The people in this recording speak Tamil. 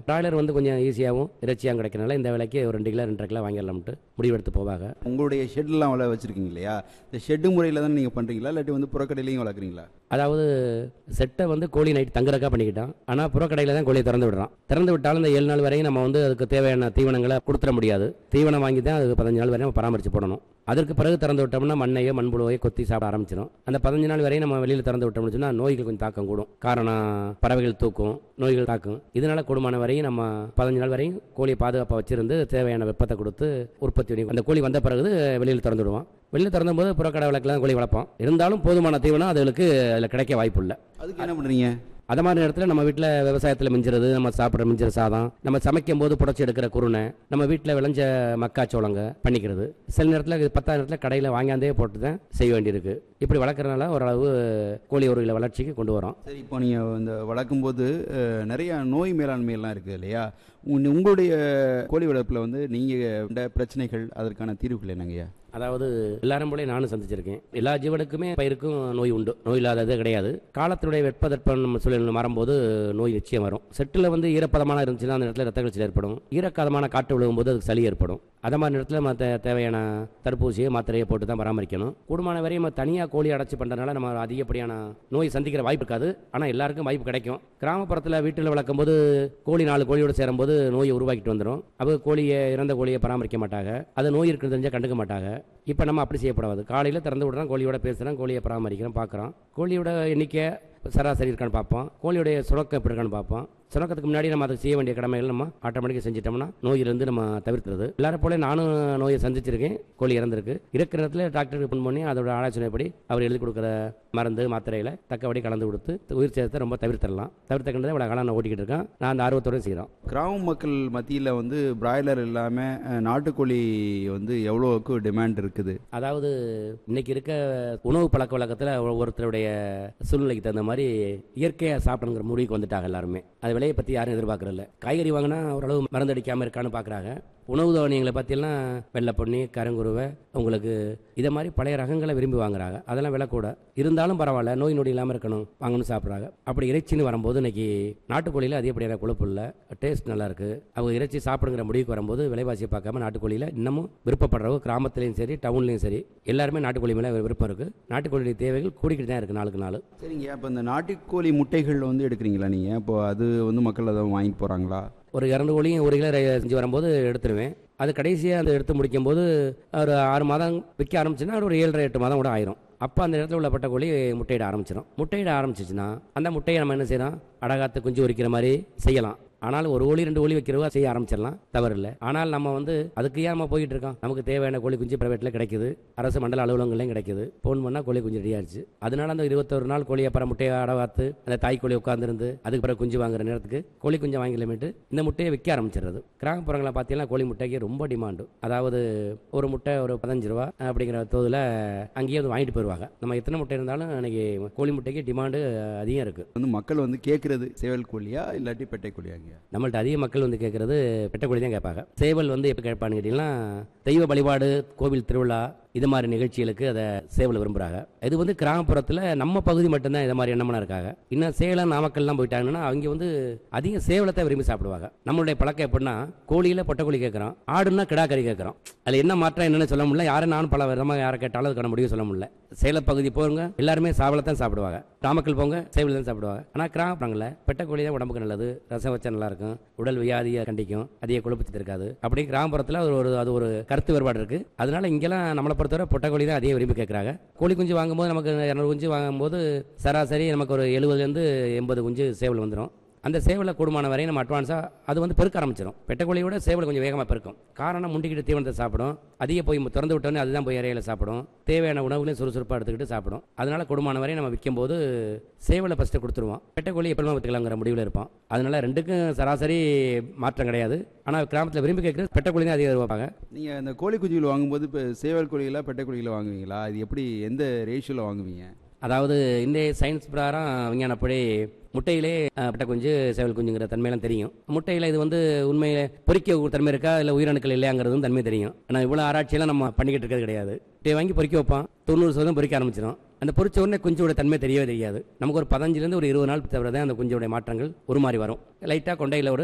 பிராய்லர் வந்து கொஞ்சம் ஈஸியாகவும் இறைச்சியாகவும் கிடைக்கிறனால இந்த விலைக்கு ஒரு ரெண்டு கிலோ ரெண்டரை கிலோ வாங்கிடலாம்ட்டு முடிவெடுத்து போவாங்க உங்களுடைய ஷெட்லாம் வள வச்சுருக்கீங்க இல்லையா இந்த ஷெட்டு முறையில் தானே நீங்கள் பண்ணுறீங்களா இல்லாட்டி வந்து புறக்கடையிலையும் வளர்க்குறீங்களா அதாவது செட்டை வந்து கோழி நைட் தங்குறக்கா பண்ணிக்கிட்டான் ஆனால் புறக்கடையில் தான் கோழியை திறந்து விடுறான் திறந்து விட்டாலும் இந்த ஏழு நாள் வரையும் நம்ம வந்து அதுக்கு தேவையான தீவனங்களை கொடுத்துட முடியாது தீவனம் வாங்கி தான் அதுக்கு பதினஞ்சு நாள் வரையும் நம்ம பராமரித்து போடணும் அதற்கு பிறகு திறந்து விட்டோம்னா மண்ணையோ மண்புழுவையோ கொத்தி சாப்பிட ஆரம்பிச்சிடும் அந்த பதினஞ்சு நாள் வரையும் நம்ம வெளியில் திறந்து விட்டோம்னு சொன்னால் நோய்கள் கொஞ்சம் தாக்கம் கூடும் காரணம் பறவைகள் தூக்கும் நோய்கள் தாக்கும் இதனால கூடுமான வரையும் நம்ம பதினஞ்சு நாள் வரையும் கோழியை பாதுகாப்பாக வச்சிருந்து தேவையான வெப்பத்தை கொடுத்து உற்பத்தி பண்ணி அந்த கோழி வந்த பிறகு வெளியில் திறந்து விடுவோம் வெளியில் திறந்தும் போது புறக்கடை விளக்கெல்லாம் கோழி வளர்ப்போம் இருந்தாலும் போதுமான தீவனம் அதுகளுக்கு அதில் கிடைக்க வாய்ப்பு இல்லை அதுக்கு என்ன பண்ணுறீங்க அது மாதிரி நேரத்தில் நம்ம வீட்டில் விவசாயத்தில் மிஞ்சுறது நம்ம சாப்பிட்ற மிஞ்சுற சாதம் நம்ம சமைக்கும் போது புடச்சி எடுக்கிற குருணை நம்ம வீட்டில் விளைஞ்ச மக்காச்சோளங்க பண்ணிக்கிறது சில நேரத்தில் இது பத்தாம் நேரத்தில் கடையில் வாங்காந்தே போட்டு தான் செய்ய வேண்டியிருக்கு இப்படி வளர்க்குறதுனால ஓரளவு கோழி ஒரு கிலோ வளர்ச்சிக்கு கொண்டு வரோம் சரி இப்போ நீங்கள் இந்த வளர்க்கும்போது அஹ், நிறைய நோய் மேலாண்மையெல்லாம் இருக்குது இல்லையா உங்க- உங்களுடைய கோழி வளர்ப்பில் வந்து நீங்கள் இந்த பிரச்சனைகள் அதற்கான தீர்வுகள் என்னங்கய்யா அதாவது எல்லாரும் போல நானும் சந்திச்சிருக்கேன் எல்லா ஜீவனுக்குமே பயிருக்கும் நோய் உண்டு நோய் இல்லாதது கிடையாது காலத்தினுடைய வெப்பதற்பம் சூழல் மாறும்போது நோய் நிச்சயம் வரும் செட்டில் வந்து ஈரப்பதமான இருந்துச்சுன்னா அந்த இடத்துல ரத்த கழிச்சல் ஏற்படும் ஈரக்காதமான காற்று விழுகும்போது அதுக்கு சளி ஏற்படும் அதை மாதிரி நேரத்தில் நம்ம தே- தேவையான தடுப்பூசியை மாத்திரையை போட்டு தான் பராமரிக்கணும் கூடுமான வரையும் நம்ம தனியாக கோழி அடைச்சி பண்ணுறதுனால நம்ம அதிகப்படியான நோய் சந்திக்கிற வாய்ப்பு இருக்காது ஆனால் எல்லாருக்கும் வாய்ப்பு கிடைக்கும் கிராமப்புறத்தில் வீட்டில் வளர்க்கும் போது கோழி நாலு கோழியோடு சேரும்போது நோயை உருவாக்கிட்டு வந்துடும் அப்போ கோழியை இறந்த கோழியை பராமரிக்க மாட்டாங்க அது நோய் இருக்குன்னு தெரிஞ்சால் கண்டுக்க மாட்டாங்க இப்போ நம்ம அப்படி செய்யப்படாது காலையில் திறந்து விடுறோம் கோழியோட பேசுகிறோம் கோழியை பராமரிக்கிறோம் பார்க்குறோம் கோழியோட எண்ணிக்கை சராசரி இருக்கான்னு பார்ப்போம் கோழியோடைய சுரக்கம் எப்படி இருக்கான்னு பார்ப்போம் சுரக்கத்துக்கு முன்னாடி நம்ம அதை செய்ய வேண்டிய கடமைகள் நம்ம ஆட்டோமேட்டிக்காக செஞ்சிட்டோம்னா நோயிலிருந்து நம்ம தவிர்க்கிறது எல்லாரும் போல நானும் நோயை சந்திச்சிருக்கேன் கோழி இறந்திருக்கு இருக்கிற இடத்துல டாக்டருக்கு ஃபோன் பண்ணி அதோட ஆலோசனைப்படி அவர் எழுதி கொடுக்குற மருந்து மாத்திரைகளை தக்கபடி கலந்து கொடுத்து உயிர் சேதத்தை ரொம்ப தவிர்த்திடலாம் தவிர்த்துக்கின்றதை இவ்வளோ காலம் நான் ஓட்டிக்கிட்டு இருக்கேன் நான் அந்த ஆர்வத்தோட செய்கிறோம் கிராம மக்கள் மத்தியில் வந்து பிராய்லர் இல்லாமல் நாட்டுக்கோழி வந்து எவ்வளோக்கு டிமாண்ட் இருக்குது அதாவது இன்னைக்கு இருக்க உணவு பழக்க வழக்கத்தில் ஒருத்தருடைய சூழ்நிலைக்கு தகுந்த மாதிரி இயற்கையாக சாப்பிடணுங்கிற முடிவுக்கு வந்துட்டாங்க எல்லாருமே அது விலையை பற்றி யாரும் எதிர்பார்க்கறதில்ல காய்கறி வாங்கினா ஓரளவு மருந்து அடிக்காமல் இருக்கான்னு பார்க்குறாங்க உணவு தானியங்களை பற்றிலாம் வெள்ளை பொன்னி கருங்குருவை உங்களுக்கு இதை மாதிரி பழைய ரகங்களை விரும்பி வாங்குறாங்க அதெல்லாம் விலை கூட இருந்தாலும் பரவாயில்ல நோய் நொடி இல்லாமல் இருக்கணும் வாங்கணும்னு சாப்பிட்றாங்க அப்படி இறைச்சின்னு வரும்போது இன்னைக்கு நாட்டுக்கோழியில் அதிகப்படியான கொழுப்பு இல்லை டேஸ்ட் நல்லா இருக்கு அவங்க இறைச்சி சாப்பிடுங்கிற முடிவுக்கு வரும்போது விலைவாசியை பார்க்காம நாட்டுக்கோழியில் இன்னமும் விருப்பப்படுறவங்க கிராமத்துலேயும் சரி டவுன்லேயும் சரி எல்லாருமே நாட்டுக்கோழி மேலே விருப்பம் இருக்கு நாட்டுக்கோழியுடைய தேவைகள் கூடிக்கிட்டு தான் இருக்கு நாளுக்கு நாள் சரிங்க அப்போ இந்த நாட்டுக்கோழி முட்டைகள் வந்து எடுக்கிறீங்களா நீங்கள் இப்போ அது வந்து மக்கள் அதை வாங்கிட்டு போகிறாங்களா ஒரு இரண்டு கோழியும் ஒரு கிலோ ரை- செஞ்சு வரும்போது எடுத்துருவேன் அது கடைசியாக அந்த எடுத்து முடிக்கும்போது ஒரு ஆறு மாதம் விற்க ஆரம்பிச்சுன்னா ஒரு ஏழரை எட்டு மாதம் கூட ஆயிரும் அப்போ அந்த இடத்துல உள்ள பட்ட கோழி முட்டையிட ஆரம்பிச்சிடும் முட்டையிட ஆரம்பிச்சிச்சுன்னா அந்த முட்டையை நம்ம என்ன செய்யலாம் அடகாத்து குஞ்சு உரிக்கிற மாதிரி செய்யலாம் ஆனால் ஒரு கோழி ரெண்டு கோழி வைக்கிறவா செய்ய ஆரம்பிச்சிடலாம் தவறு இல்லை ஆனால் நம்ம வந்து அதுக்கு ஏன் நம்ம போயிட்டு இருக்கோம் நமக்கு தேவையான கோழி குஞ்சு பிரைவேட்டில் கிடைக்குது அரசு மண்டல அலுவலகங்களையும் கிடைக்குது ஃபோன் பண்ணால் கோழி குஞ்சு ரெடி ஆயிடுச்சு அதனால அந்த இருபத்தொரு நாள் கோழியை அப்புறம் முட்டையை அடவாத்து அந்த தாய் கோழி உட்காந்துருந்து அதுக்கு பிறகு குஞ்சு வாங்குற நேரத்துக்கு கோழி குஞ்சை வாங்கிலமேட்டு இந்த முட்டையை விற்க ஆரம்பிச்சிடுறது கிராமப்புறங்களை பார்த்தீங்கன்னா கோழி முட்டைக்கு ரொம்ப டிமாண்டு அதாவது ஒரு முட்டை ஒரு பதினஞ்சு ரூபா அப்படிங்கிற தோதில் அங்கேயே வந்து வாங்கிட்டு போயிடுவாங்க நம்ம எத்தனை முட்டை இருந்தாலும் இன்னைக்கு கோழி முட்டைக்கு டிமாண்டு அதிகம் இருக்குது வந்து மக்கள் வந்து கேட்குறது சேவல் கோழியா இல்லாட்டி பெட்டை கோழியாங்க நம்மள்ட்ட அதிக மக்கள் வந்து கேட்கறது பெட்டக்கோழி தான் கேட்பாங்க சேவல் வந்து எப்போ கேட்பான்னு கேட்டிங்கன்னா தெய்வ வழிபாடு கோவில் திருவிழா இது மாதிரி நிகழ்ச்சிகளுக்கு அதை சேவல் விரும்புகிறாங்க இது வந்து கிராமப்புறத்தில் நம்ம பகுதி மட்டும்தான் இது மாதிரி எண்ணமெல்லாம் இருக்காங்க இன்னும் சேலம் நாமக்கல்லாம் போயிட்டாங்கன்னா அவங்க வந்து அதிக சேவலத்தை விரும்பி சாப்பிடுவாங்க நம்மளுடைய பழக்கம் எப்படின்னா கோழியில் பொட்டக்கோழி கேட்குறோம் ஆடுன்னா கிடா கறி கேட்குறோம் அதில் என்ன மாற்றம் என்னன்னு சொல்ல முடியல யாரும் நானும் பல விதமாக யாரை கேட்டாலும் அதுக்கான முடிவு சொல்ல முடியல சேலம் பகுதி போங்க எல்லாருமே சாவலை தான் சாப்பிடுவாங்க நாமக்கல் போங்க சேவல் தான் சாப்பிடுவாங்க ஆனால் கிராமப்புறங்களில் பெட்டக்கோழி தான் உடம்புக்கு நல்லது ரசம் வச்சா நல்லா இருக்கும் உடல் வியாதியை கண்டிக்கும் அதிக கொழுப்பு இருக்காது அப்படி கிராமப்புறத்தில் அது ஒரு அது ஒரு கருத்து வேறுபாடு இருக்கு அதனால இங்கெல்லாம் நம்மளை பொறுத்தவரை பொட்டக்கோழி தான் அதிகம் விரும்பி கேட்குறாங்க கோழி குஞ்சு வாங்கும்போது நமக்கு இரநூறு குஞ்சு வாங்கும்போது சராசரி நமக்கு ஒரு எழுபதுலேருந்து எண்பது குஞ்சு சேவல் வந்துடும் அந்த சேவலை கூடுமான வரையும் நம்ம அட்வான்ஸாக அது வந்து பெருக்க ஆரம்பிச்சிடும் பெட்டக்கோழியோட சேவல் கொஞ்சம் வேகமாக பெருக்கும் காரணம் முண்டிக்கிட்டு தீவனத்தை சாப்பிடும் அதிக போய் திறந்து விட்டோன்னே அதுதான் போய் இறையில சாப்பிடும் தேவையான உணவுகளையும் சுறுசுறுப்பாக எடுத்துக்கிட்டு சாப்பிடும் அதனால கூடுமான வரையும் நம்ம விற்கும்போது சேவலை ஃபஸ்ட்டு கொடுத்துருவோம் பெட்டக்கோழி எப்பவுமே விற்றுக்கலாங்கிற முடிவில் இருப்போம் அதனால ரெண்டுக்கும் சராசரி மாற்றம் கிடையாது ஆனால் கிராமத்தில் விரும்பி கேட்குறது பெட்டக்கோழி தான் அதிகம் எதிர்பார்ப்பாங்க நீங்கள் இந்த கோழி குஞ்சுகள் வாங்கும்போது இப்போ சேவல் கோழிகளா பெட்டை கோழிகளை வாங்குவீங்களா அது எப்படி எந்த ரேஷியோவில் வாங்குவீங்க அதாவது இன்றைய சயின்ஸ் பிரகாரம் விஞ்ஞானப்படி முட்டையிலே அஹ், பெட்ட குஞ்சு சேவல் குஞ்சுங்கிற தன்மையெல்லாம் தெரியும் முட்டையில் இது வந்து உண்மையிலே பொறிக்க ஒரு தன்மை இருக்கா இல்லை உயிரணுக்கள் இல்லையாங்கிறதும் தன்மை தெரியும் ஆனால் இவ்வளோ ஆராய்ச்சியெல்லாம் நம்ம பண்ணிக்கிட்டு இருக்கிறது கிடையாது முட்டையை வாங்கி பொறிக்க வைப்பான் தொண்ணூறு சதவீதம் பொறிக்க ஆரம்பிச்சிடும் அந்த பொறிச்ச உடனே குஞ்சோட தன்மை தெரியவே தெரியாது நமக்கு ஒரு பதினஞ்சுலேருந்து ஒரு இருபது நாள் தவிர தான் அந்த குஞ்சோட மாற்றங்கள் உருமாறி வரும் லைட்டாக கொண்டையில் ஒரு